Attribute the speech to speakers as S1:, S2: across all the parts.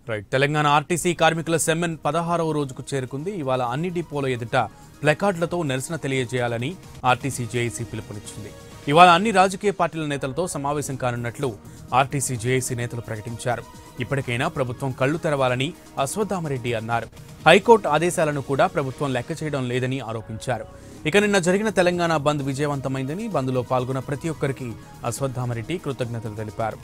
S1: right Telangana RTC కార్మికుల సెమ్మెన్ పదహారవ రోజుకు చేరుకుంది ఇవాళ అన్ని డిపోల ఎదుట ప్లకార్డులతో నిరసన తెలియజేయాలని ఆర్టీసీ జేఏసీ పిలుపునిచ్చింది ఇవాళ అన్ని రాజకీయ పార్టీల నేతలతో సమావేశం కానున్నట్లు ఆర్టీసీ జేఏసీ నేతలు ప్రకటించారు ఇప్పటికైనా ప్రభుత్వం కళ్లు తెరవాలని అశ్వత్థామరెడ్డి అన్నారు హైకోర్టు ఆదేశాలను కూడా ప్రభుత్వం లెక్క చేయడం లేదని ఆరోపించారు ఇక నిన్న జరిగిన తెలంగాణ బంద్ విజయవంతమైందని బంద్లో పాల్గొన్న ప్రతి ఒక్కరికి అశ్వత్థామరెడ్డి కృతజ్ఞతలు తెలిపారు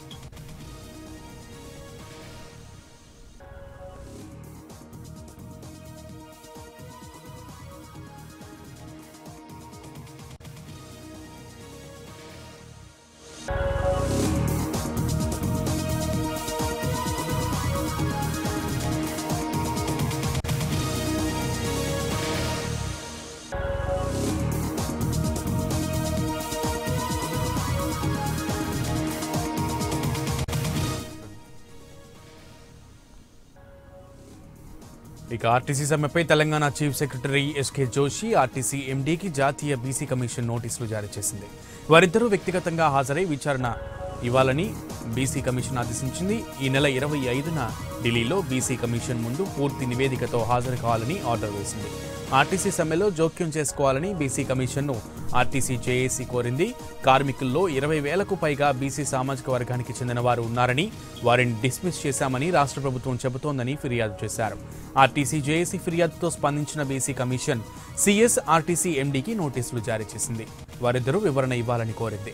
S1: ఇక ఆర్టీసీ సమ్మెపై Telangana chief secretary SK Joshi RTC ఎండీకి జాతీయ బీసీ కమిషన్ నోటీసులు జారీ చేసింది వారిద్దరూ వ్యక్తిగతంగా హాజరై విచారణ ఇవ్వాలని బీసీ కమిషన్ ఆదేశించింది ఈ నెల ఇరవై ఐదున ఢిల్లీలో బీసీ కమిషన్ ముందు పూర్తి నివేదికతో హాజరు కావాలని ఆర్డర్ వేసింది ఆర్టీసీ సమ్మెలో జోక్యం చేసుకోవాలని బీసీ కమిషన్ను ఆర్టీసీ జేఏసీ కోరింది కార్మికుల్లో ఇరవై వేలకు పైగా బీసీ సామాజిక వర్గానికి చెందిన వారు ఉన్నారని వారిని డిస్మిస్ చేశామని రాష్ట్ర ప్రభుత్వం చెబుతోందని ఫిర్యాదు చేశారు ఆర్టీసీ జేఏసీ ఫిర్యాదుతో స్పందించిన బీసీ కమిషన్ సీఎస్ ఆర్టీసీ ఎండీకి నోటీసులు జారీ చేసింది వారిద్దరూ వివరణ ఇవ్వాలని కోరింది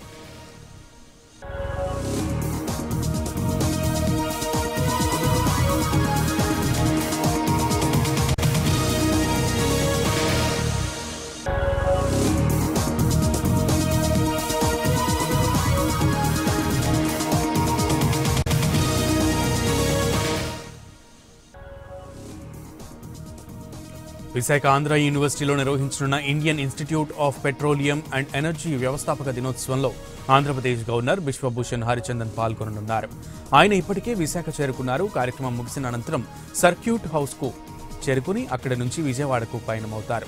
S1: విశాఖ ఆంధ్ర యూనివర్సిటీలో నిర్వహించనున్న Indian institute of petroleum and energy వ్యవస్థాపక దినోత్సవంలో ఆంధ్రప్రదేశ్ గవర్నర్ బిశ్వభూషణ్ హరిచందన్ పాల్గొననున్నారు ఆయన ఇప్పటికే విశాఖ చేరుకున్నారు కార్యక్రమం ముగిసిన అనంతరం సర్క్యూట్ హౌస్కు చేరుకుని అక్కడి నుంచి విజయవాడకు పయనమవుతారు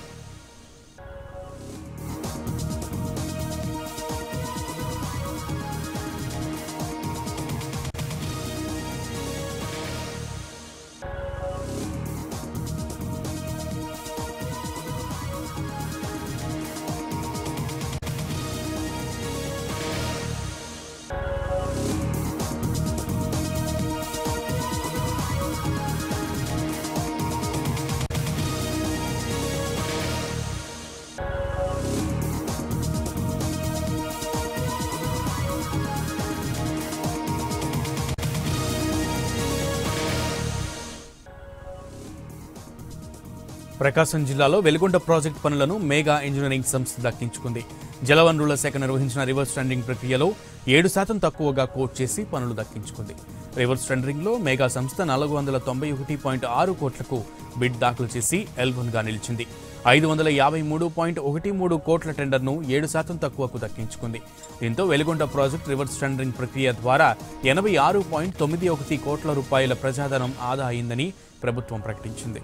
S1: ప్రకాశం జిల్లాలో వెలుగొండ ప్రాజెక్టు పనులను మేఘా ఇంజనీరింగ్ సంస్థ దక్కించుకుంది జలవనరుల శాఖ నిర్వహించిన రివర్స్ టెండరింగ్ ప్రక్రియలో ఏడు శాతం తక్కువగా కోట్ చేసి పనులు దక్కించుకుంది రివర్స్ టెండరింగ్లో మేఘా సంస్థ నాలుగు వందల తొంభై ఒకటి పాయింట్ ఆరు కోట్లకు బిడ్ దాఖలు చేసి ఎల్వన్గా నిలిచింది ఐదు వందల యాభై మూడు పాయింట్ ఒకటి మూడు కోట్ల టెండర్ను ఏడు శాతం తక్కువకు దక్కించుకుంది దీంతో వెలుగొండ ప్రాజెక్ట్ రివర్స్ టెండరింగ్ ప్రక్రియ ద్వారా ఎనభై ఆరు పాయింట్ తొమ్మిది ఒకటి కోట్ల రూపాయల ప్రజాధనం ఆదా అయిందని ప్రభుత్వం ప్రకటించింది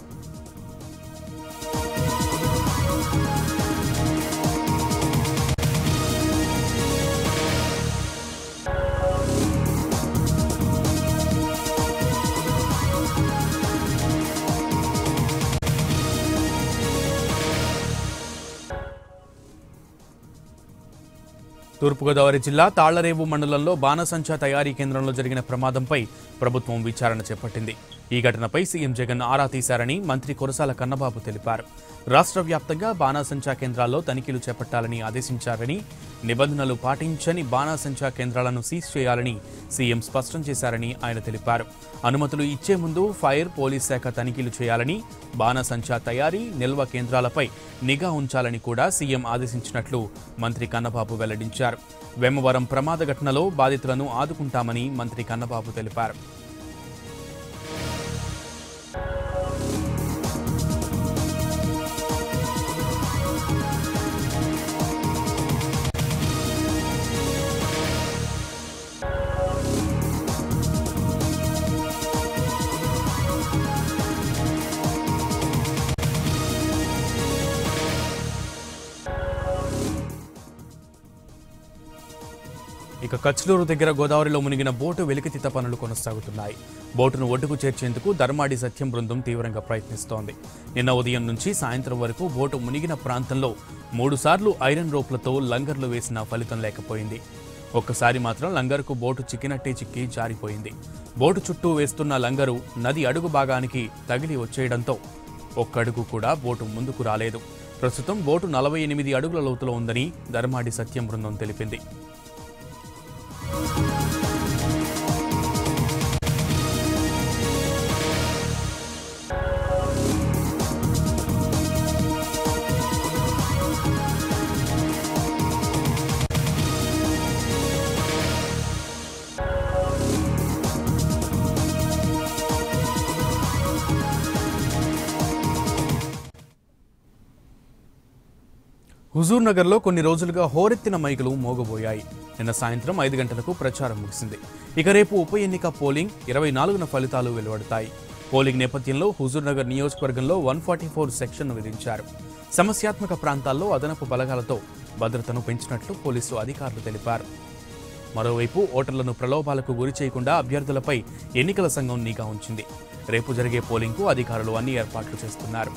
S1: తూర్పుగోదావరి జిల్లా తాళ్లరేవు మండలంలో బాణసంచా తయారీ కేంద్రంలో జరిగిన ప్రమాదంపై ప్రభుత్వం విచారణ చేపట్టింది ఈ ఘటనపై సీఎం జగన్ ఆరా తీశారని మంత్రి కురసాల కన్నబాబు తెలిపారు రాష్ట్ర వ్యాప్తంగా బాణాసంచా కేంద్రాల్లో తనిఖీలు చేపట్టాలని ఆదేశించారని నిబంధనలు పాటించని బాణాసంచా కేంద్రాలను సీజ్ చేయాలని సీఎం స్పష్టం చేశారని ఆయన తెలిపారు అనుమతులు ఇచ్చే ముందు ఫైర్ పోలీస్ శాఖ తనిఖీలు చేయాలని బాణసంచా తయారీ నిల్వ కేంద్రాలపై నిఘా ఉంచాలని కూడా సీఎం ఆదేశించినట్లు మంత్రి కన్నబాబు వెల్లడించారు వెమ్మవరం ప్రమాద ఘటనలో బాధితులను ఆదుకుంటామని మంత్రి కన్నబాబు తెలిపారు ఇక కచ్లూరు దగ్గర గోదావరిలో మునిగిన బోటు వెలికితీత పనులు కొనసాగుతున్నాయి బోటును ఒడ్డుకు చేర్చేందుకు ధర్మాడి సత్యం బృందం తీవ్రంగా ప్రయత్నిస్తోంది నిన్న ఉదయం నుంచి సాయంత్రం వరకు బోటు మునిగిన ప్రాంతంలో మూడుసార్లు ఐరన్ రోప్లతో లంగర్లు వేసిన ఫలితం లేకపోయింది ఒక్కసారి మాత్రం లంగర్కు బోటు చిక్కినట్టే చిక్కి జారిపోయింది బోటు చుట్టూ వేస్తున్న లంగరు నది అడుగు భాగానికి తగిలి వచ్చేయడంతో ఒక్కడుగు కూడా బోటు ముందుకు రాలేదు ప్రస్తుతం బోటు నలభై ఎనిమిది అడుగుల లోతులో ఉందని ధర్మాడి సత్యం బృందం తెలిపింది హుజూర్ నగర్లో కొన్ని రోజులుగా హోరెత్తిన మైకులు మోగబోయాయి నిన్న సాయంత్రం ఐదు గంటలకు ప్రచారం ముగిసింది ఇక రేపు ఉప ఎన్నిక పోలింగ్ ఇరవై నాలుగున ఫలితాలు వెలువడతాయి పోలింగ్ నేపథ్యంలో హుజూర్ నగర్ నియోజకవర్గంలో వన్ ఫార్టీ ఫోర్ సెక్షన్ను విధించారు సమస్యాత్మక ప్రాంతాల్లో అదనపు బలగాలతో భద్రతను పెంచినట్లు పోలీసు అధికారులు తెలిపారు మరోవైపు ఓటర్లను ప్రలోభాలకు గురి చేయకుండా అభ్యర్థులపై ఎన్నికల సంఘం నిఘా ఉంచింది రేపు జరిగే పోలింగ్కు అధికారులు అన్ని ఏర్పాట్లు చేస్తున్నారు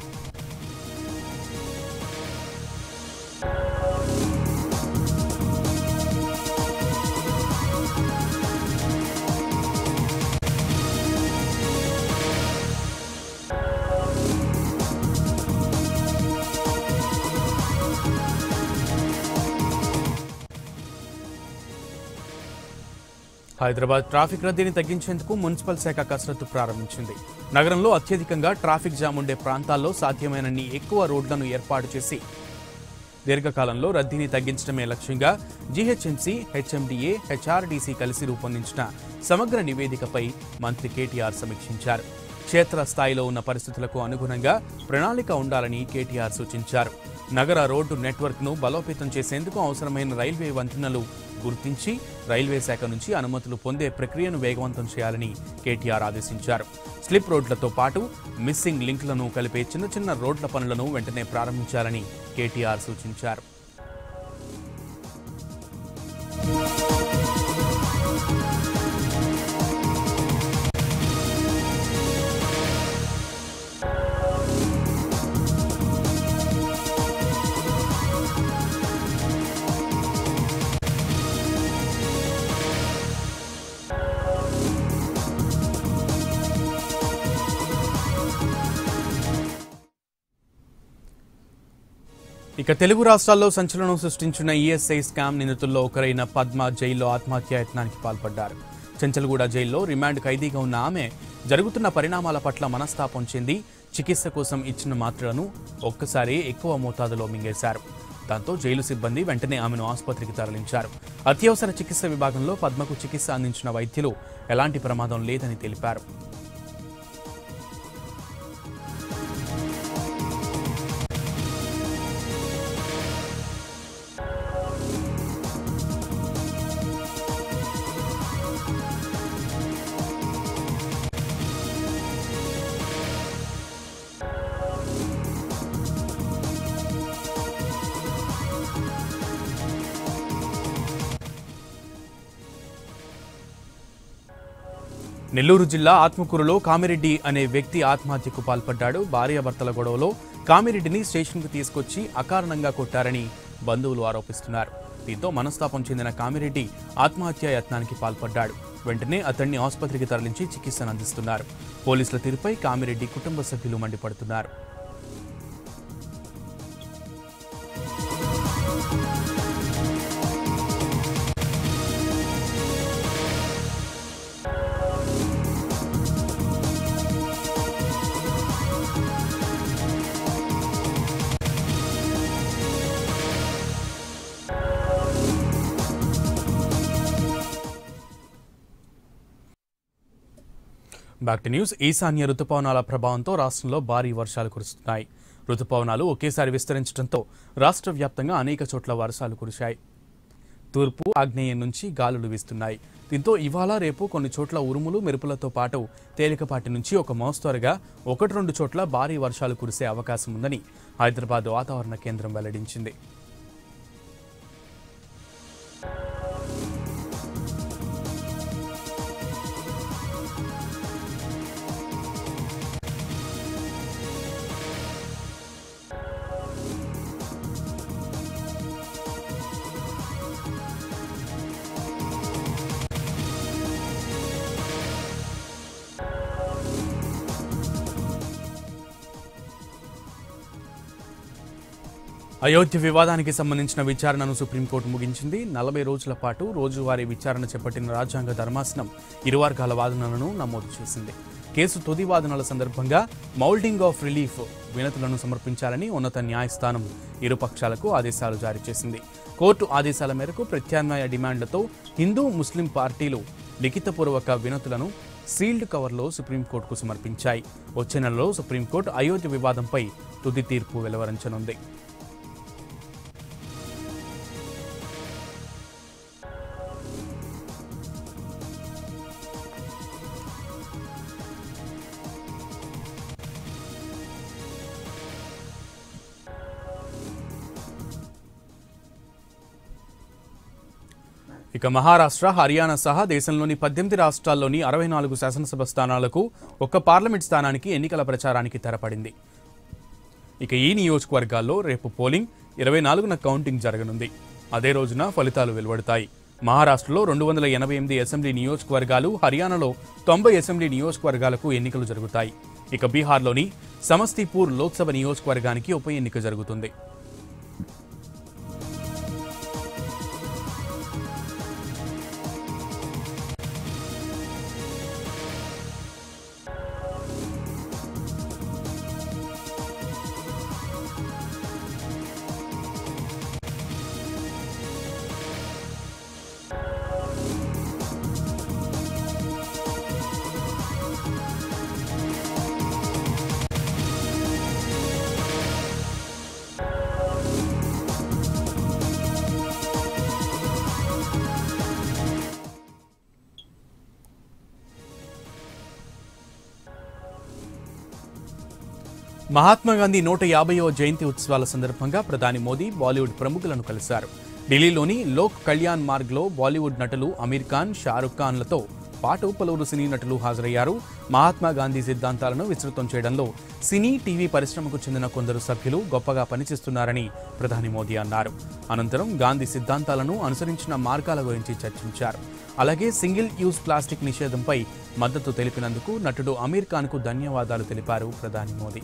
S1: హైదరాబాద్ ట్రాఫిక్ రద్దీని తగ్గించేందుకు మున్సిపల్ శాఖ కసరత్తు ప్రారంభించింది నగరంలో అత్యధికంగా ట్రాఫిక్ జామ్ ఉండే ప్రాంతాల్లో సాధ్యమైనన్ని ఎక్కువ రోడ్లను ఏర్పాటు చేసి దీర్ఘకాలంలో రద్దీని తగ్గించడమే లక్ష్యంగా జీహెచ్ఎంసీ హెచ్ఎండిఏ హెచ్ఆర్డీసీ కలిసి రూపొందించిన సమగ్ర నివేదికపై మంత్రి కేటీఆర్ సమీక్షించారు క్షేత్రస్థాయిలో ఉన్న పరిస్థితులకు అనుగుణంగా ప్రణాళిక ఉండాలని కేటీఆర్ సూచించారు నగర రోడ్డు నెట్వర్క్ను బలోపేతం చేసేందుకు అవసరమైన రైల్వే వంతెనలు గుర్తించి రైల్వే శాఖ నుంచి అనుమతులు పొందే ప్రక్రియను వేగవంతం చేయాలని కేటీఆర్ ఆదేశించారు స్లిప్ రోడ్లతో పాటు మిస్సింగ్ లింక్లను కలిపే చిన్న చిన్న రోడ్ల పనులను వెంటనే ప్రారంభించాలని కేటీఆర్ సూచించారు ఇక తెలుగు రాష్ట్రాల్లో సంచలనం సృష్టించిన ఈఎస్ఐ స్కామ్ నిందితుల్లో ఒకరైన పద్మ జైల్లో ఆత్మహత్యాయత్నానికి పాల్పడ్డారు చెంచల్గూడ జైల్లో రిమాండ్ ఖైదీగా ఉన్న ఆమె జరుగుతున్న పరిణామాల పట్ల మనస్తాపం చెంది చికిత్స కోసం ఇచ్చిన మాత్రలను ఒక్కసారి ఎక్కువ మోతాదులో మింగేశారు దాంతో జైలు సిబ్బంది వెంటనే ఆమెను ఆసుపత్రికి తరలించారు అత్యవసర చికిత్స విభాగంలో పద్మకు చికిత్స అందించిన వైద్యులు ఎలాంటి ప్రమాదం లేదని తెలిపారు నెల్లూరు జిల్లా ఆత్మకూరులో కామిరెడ్డి అనే వ్యక్తి ఆత్మహత్యకు పాల్పడ్డాడు భార్యాభర్తల గొడవలో కామిరెడ్డిని స్టేషన్కు తీసుకొచ్చి అకారణంగా కొట్టారని బంధువులు ఆరోపిస్తున్నారు దీంతో మనస్తాపం చెందిన కామిరెడ్డి ఆత్మహత్యా యత్నానికి పాల్పడ్డాడు వెంటనే అతన్ని ఆసుపత్రికి తరలించి చికిత్సను అందిస్తున్నారు పోలీసుల తీరుపై కామిరెడ్డి కుటుంబ సభ్యులు మండిపడుతున్నారు బ్యాక్ టు న్యూస్ ఈశాన్య రుతుపవనాల ప్రభావంతో రాష్ట్రంలో భారీ వర్షాలు కురుస్తున్నాయి రుతుపవనాలు ఒకేసారి విస్తరించడంతో రాష్ట్ర వ్యాప్తంగా అనేక చోట్ల వర్షాలు కురిశాయి తూర్పు ఆగ్నేయం నుంచి గాలులు వీస్తున్నాయి దీంతో ఇవాళ రేపు కొన్ని చోట్ల ఉరుములు మెరుపులతో పాటు తేలికపాటి నుంచి ఒక మోస్తరుగా ఒకటి రెండు చోట్ల భారీ వర్షాలు కురిసే అవకాశం ఉందని హైదరాబాద్ వాతావరణ కేంద్రం వెల్లడించింది అయోధ్య వివాదానికి సంబంధించిన విచారణను సుప్రీంకోర్టు ముగించింది నలభై రోజుల పాటు రోజువారీ విచారణ చేపట్టిన రాజ్యాంగ ధర్మాసనం ఇరు వర్గాల వాదనలను నమోదు చేసింది కేసు తుది వాదనల సందర్భంగా మౌల్డింగ్ ఆఫ్ రిలీఫ్ వినతులను సమర్పించాలని ఉన్నత న్యాయస్థానం ఇరు పక్షాలకు ఆదేశాలు జారీ చేసింది కోర్టు ఆదేశాల మేరకు ప్రత్యామ్నాయ డిమాండ్లతో హిందూ ముస్లిం పార్టీలు లిఖితపూర్వక వినతులను సీల్డ్ కవర్లో సుప్రీంకోర్టుకు సమర్పించాయి వచ్చే నెలలో సుప్రీంకోర్టు అయోధ్య వివాదంపై తుది తీర్పు వెలువరించనుంది ఇక మహారాష్ట్ర హర్యానా సహా దేశంలోని పద్దెనిమిది రాష్ట్రాల్లోని అరవై నాలుగు శాసనసభ స్థానాలకు ఒక్క పార్లమెంట్ స్థానానికి ఎన్నికల ప్రచారానికి తెరపడింది ఇక ఈ నియోజకవర్గాల్లో రేపు పోలింగ్ ఇరవై నాలుగున కౌంటింగ్ జరగనుంది అదే రోజున ఫలితాలు వెలువడతాయి మహారాష్ట్రలో రెండు వందల ఎనభై ఎనిమిది అసెంబ్లీ నియోజకవర్గాలు హర్యానాలో తొంభై అసెంబ్లీ నియోజకవర్గాలకు ఎన్నికలు జరుగుతాయి ఇక బీహార్లోని సమస్తీపూర్ లోక్సభ నియోజకవర్గానికి ఉప ఎన్నిక జరుగుతుంది మహాత్మా గాంధీ నూట యాభైవ జయంతి ఉత్సవాల సందర్భంగా ప్రధాని మోదీ బాలీవుడ్ ప్రముఖులను కలిశారు ఢిల్లీలోని లోక్ కళ్యాణ్ మార్గ్లో బాలీవుడ్ నటులు అమీర్ ఖాన్ షారుఖ్ ఖాన్లతో పాటు పలువురు సినీ నటులు హాజరయ్యారు మహాత్మా గాంధీ సిద్ధాంతాలను విస్తృతం చేయడంలో సినీ టీవీ పరిశ్రమకు చెందిన కొందరు సభ్యులు గొప్పగా పనిచేస్తున్నారని ప్రధాని మోదీ అన్నారు అనంతరం గాంధీ సిద్ధాంతాలను అనుసరించిన మార్గాల గురించి చర్చించారు అలాగే సింగిల్ యూజ్ ప్లాస్టిక్ నిషేధంపై మద్దతు తెలిపినందుకు నటుడు అమీర్ ఖాన్కు ధన్యవాదాలు తెలిపారు ప్రధాని మోదీ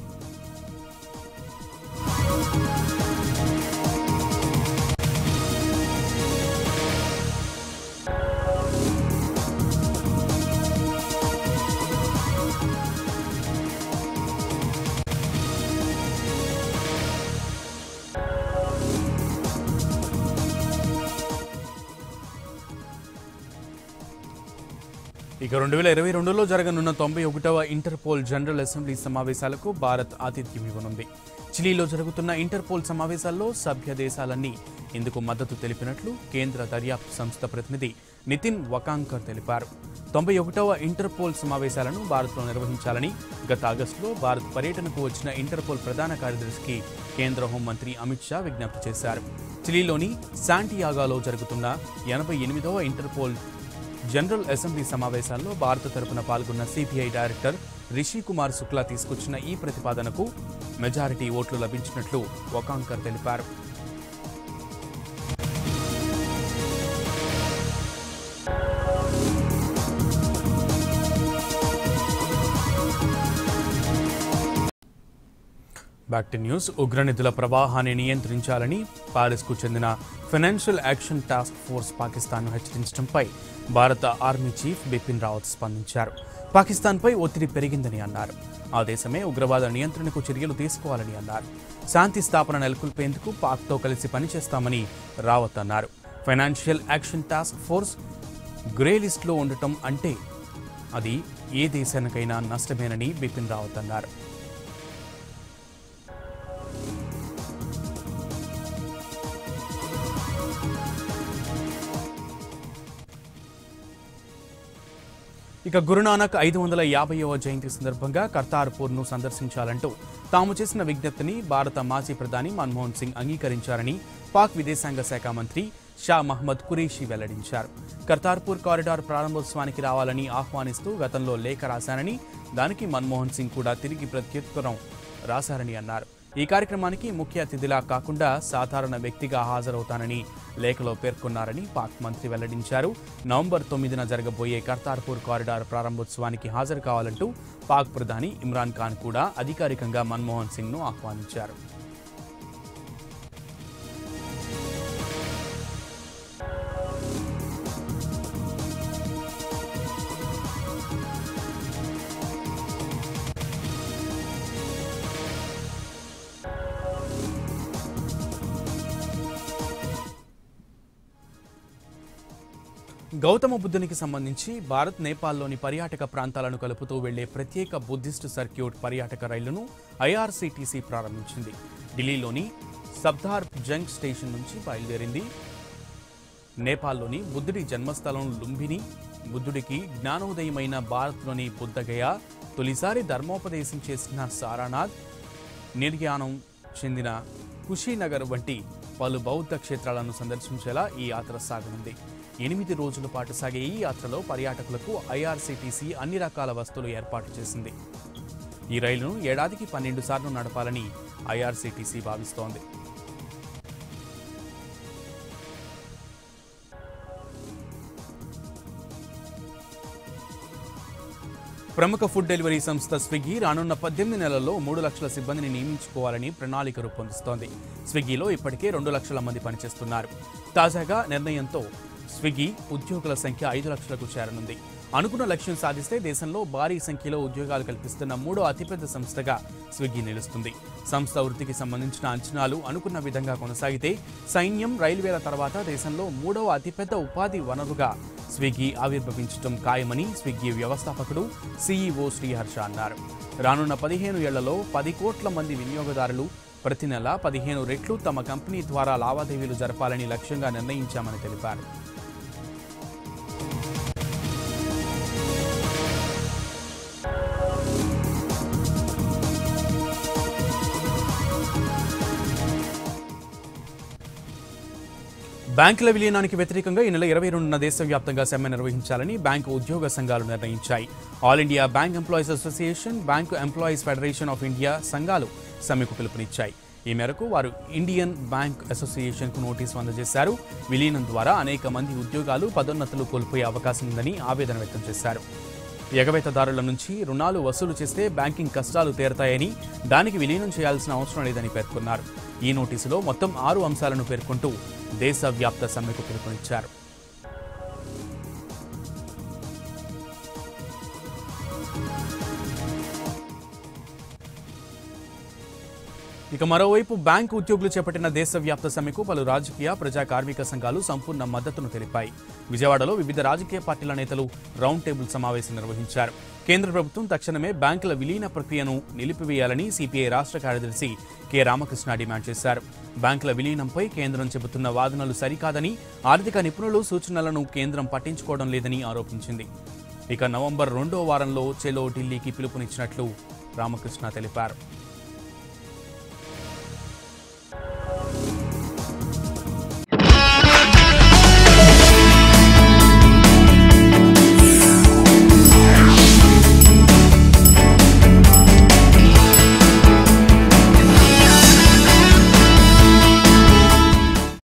S1: ఇక రెండు వేల ఇరవై రెండులో జరగనున్న తొంభై ఒకటవ ఇంటర్పోల్ జనరల్ అసెంబ్లీ సమావేశాలకు భారత్ ఆతిథ్యం ఇవ్వనుంది చిలీలో జరుగుతున్న ఇంటర్పోల్ సమావేశాల్లో సభ్య దేశాలన్నీ ఇందుకు మద్దతు తెలిపినట్లు కేంద్ర దర్యాప్తు సంస్థ ప్రతినిధి నితిన్ వకాంకర్ తెలిపారు తొంభై ఒకటవ ఇంటర్పోల్ సమావేశాలను భారత్లో నిర్వహించాలని గత ఆగస్టులో భారత్ పర్యటనకు వచ్చిన ఇంటర్పోల్ ప్రధాన కార్యదర్శికి కేంద్ర హోంమంత్రి అమిత్ షా విజ్ఞప్తి చేశారు చిలీలోని శాంటియాగాలో జరుగుతున్న ఎనభై ఎనిమిదవ ఇంటర్పోల్ జనరల్ అసెంబ్లీ సమావేశాల్లో భారత తరపున పాల్గొన్న సిబిఐ డైరెక్టర్ రిషి కుమార్ శుక్లా తీసుకొచ్చిన ఈ ప్రతిపాదనకు మెజారిటీ ఓట్లు లభించినట్లు వకాంకర్ తెలిపారు బ్యాక్ టు న్యూస్ ఉగ్రనిధుల ప్రవాహాన్ని నియంత్రించాలని పారిస్కు చెందిన ఫైనాన్షియల్ యాక్షన్ టాస్క్ ఫోర్స్ పాకిస్తాన్ను హెచ్చరించడంపై భారత ఆర్మీ చీఫ్ బిపిన్ రావత్ స్పందించారు పాకిస్తాన్పై ఒత్తిడి పెరిగిందని అన్నారు ఆ దేశమే ఉగ్రవాద నియంత్రణకు చర్యలు తీసుకోవాలని అన్నారు శాంతి స్థాపన నెలకొల్పేందుకు పాక్తో కలిసి పనిచేస్తామని రావత్ అన్నారు financial action task force grey లిస్ట్లో ఉండటం అంటే అది ఏ దేశానికైనా నష్టమేనని బిపిన్ రావత్ అన్నారు ఇక గురునానక్ ఐదు వందల యాభైవ జయంతి సందర్భంగా కర్తార్పూర్ను సందర్శించాలంటూ తాము చేసిన విజ్ఞప్తిని భారత మాజీ ప్రధాని మన్మోహన్ సింగ్ అంగీకరించారని పాక్ విదేశాంగ శాఖ మంత్రి షా మహ్మద్ కురేషి వెల్లడించారు కర్తార్పూర్ కారిడార్ ప్రారంభోత్సవానికి రావాలని ఆహ్వానిస్తూ గతంలో లేఖ రాశానని దానికి మన్మోహన్ సింగ్ కూడా తిరిగి ప్రత్యుత్తరం రాశారని అన్నారు ఈ కార్యక్రమానికి ముఖ్య అతిథిలా కాకుండా సాధారణ వ్యక్తిగా హాజరవుతానని లేఖలో పేర్కొన్నారని పాక్ మంత్రి వెల్లడించారు నవంబర్ తొమ్మిదిన జరగబోయే కర్తార్పూర్ కారిడార్ ప్రారంభోత్సవానికి హాజరు కావాలంటూ పాక్ ప్రధాని ఇమ్రాన్ ఖాన్ కూడా అధికారికంగా మన్మోహన్ సింగ్ను ఆహ్వానించారు గౌతమ బుద్ధునికి సంబంధించి భారత్ నేపాల్లోని పర్యాటక ప్రాంతాలను కలుపుతూ వెళ్లే ప్రత్యేక బుద్ధిస్ట్ సర్క్యూట్ పర్యాటక రైళ్లను ఐఆర్సీటీసీ ప్రారంభించింది ఢిల్లీలోని సబ్దార్ జంగ్ స్టేషన్ నుంచి బయలుదేరింది నేపాల్లోని బుద్ధుడి జన్మస్థలం లుంబిని బుద్ధుడికి జ్ఞానోదయమైన భారత్లోని బుద్ధగయ తొలిసారి ధర్మోపదేశం చేసిన సారానాథ్ నిర్యాణం చెందిన కుషీనగర్ వంటి పలు బౌద్ధ క్షేత్రాలను సందర్శించేలా ఈ యాత్ర సాగనుంది ఎనిమిది రోజుల పాటు సాగే ఈ యాత్రలో పర్యాటకులకు ఐఆర్సీటీసీ అన్ని రకాల వస్తువులు ఏర్పాటు చేసింది ఈ రైలును ఏడాదికి పన్నెండు సార్లు నడపాలని ఐఆర్సీటీసీ భావిస్తోంది ప్రముఖ ఫుడ్ డెలివరీ సంస్థ స్విగ్గీ రానున్న పద్దెనిమిది నెలల్లో మూడు లక్షల సిబ్బందిని నియమించుకోవాలని ప్రణాళిక రూపొందిస్తోంది స్విగ్గీలో ఇప్పటికే రెండు లక్షల మంది పనిచేస్తున్నారు తాజాగా నిర్ణయంతో స్విగ్గీ ఉద్యోగుల సంఖ్య ఐదు లక్షలకు చేరనుంది అనుకున్న లక్ష్యం సాధిస్తే దేశంలో భారీ సంఖ్యలో ఉద్యోగాలు కల్పిస్తున్న మూడో అతిపెద్ద సంస్థగా స్విగ్గీ నిలుస్తుంది సంస్థ వృత్తికి సంబంధించిన అంచనాలు అనుకున్న విధంగా కొనసాగితే సైన్యం రైల్వేల తర్వాత దేశంలో మూడవ అతిపెద్ద ఉపాధి వనరుగా స్విగ్గీ ఆవిర్భవించడం ఖాయమని స్విగ్గీ వ్యవస్థాపకుడు సీఈఓ శ్రీహర్ష అన్నారు రానున్న పదిహేను ఏళ్లలో పది కోట్ల మంది వినియోగదారులు ప్రతి నెల పదిహేను రెట్లు తమ కంపెనీ ద్వారా లావాదేవీలు జరపాలని లక్ష్యంగా నిర్ణయించామని తెలిపారు బ్యాంకుల విలీనానికి వ్యతిరేకంగా ఈ నెల ఇరవై రెండున దేశవ్యాప్తంగా సమ్మె నిర్వహించాలని బ్యాంకు ఉద్యోగ సంఘాలు నిర్ణయించాయి all India bank employees association bank employees federation of India సంఘాలు సమ్మెకు పిలుపునిచ్చాయి ఈ మేరకు వారు ఇండియన్ బ్యాంక్ అసోసియేషన్కు నోటీసు అందజేశారు విలీనం ద్వారా అనేక మంది ఉద్యోగాలు పదోన్నతులు కోల్పోయే అవకాశం ఉందని ఆవేదన వ్యక్తం చేశారు ఎగవేతదారుల నుంచి రుణాలు వసూలు చేస్తే బ్యాంకింగ్ కష్టాలు తీరతాయని దానికి విలీనం చేయాల్సిన అవసరం లేదని పేర్కొన్నారు ఈ నోటీసులో మొత్తం ఆరు అంశాలను పేర్కొంటూ దేశవ్యాప్త సమ్మెకు పిలుపునిచ్చారు ఇక మరోవైపు బ్యాంకు ఉద్యోగులు చేపట్టిన దేశవ్యాప్త సమ్మెకు పలు రాజకీయ ప్రజా కార్మిక సంఘాలు సంపూర్ణ మద్దతును తెలిపాయి విజయవాడలో వివిధ రాజకీయ పార్టీల నేతలు రౌండ్ టేబుల్ సమావేశం నిర్వహించారు కేంద్ర ప్రభుత్వం తక్షణమే బ్యాంకుల విలీన ప్రక్రియను నిలిపివేయాలని సిపిఐ రాష్ట్ర కార్యదర్శి కె రామకృష్ణ డిమాండ్ చేశారు బ్యాంకుల విలీనంపై కేంద్రం చెబుతున్న వాదనలు సరికాదని ఆర్థిక నిపుణులు సూచనలను కేంద్రం పట్టించుకోవడం లేదని ఆరోపించింది ఇక నవంబర్ రెండో వారంలో చెలో ఢిల్లీకి పిలుపునిచ్చినట్లు రామకృష్ణ తెలిపారు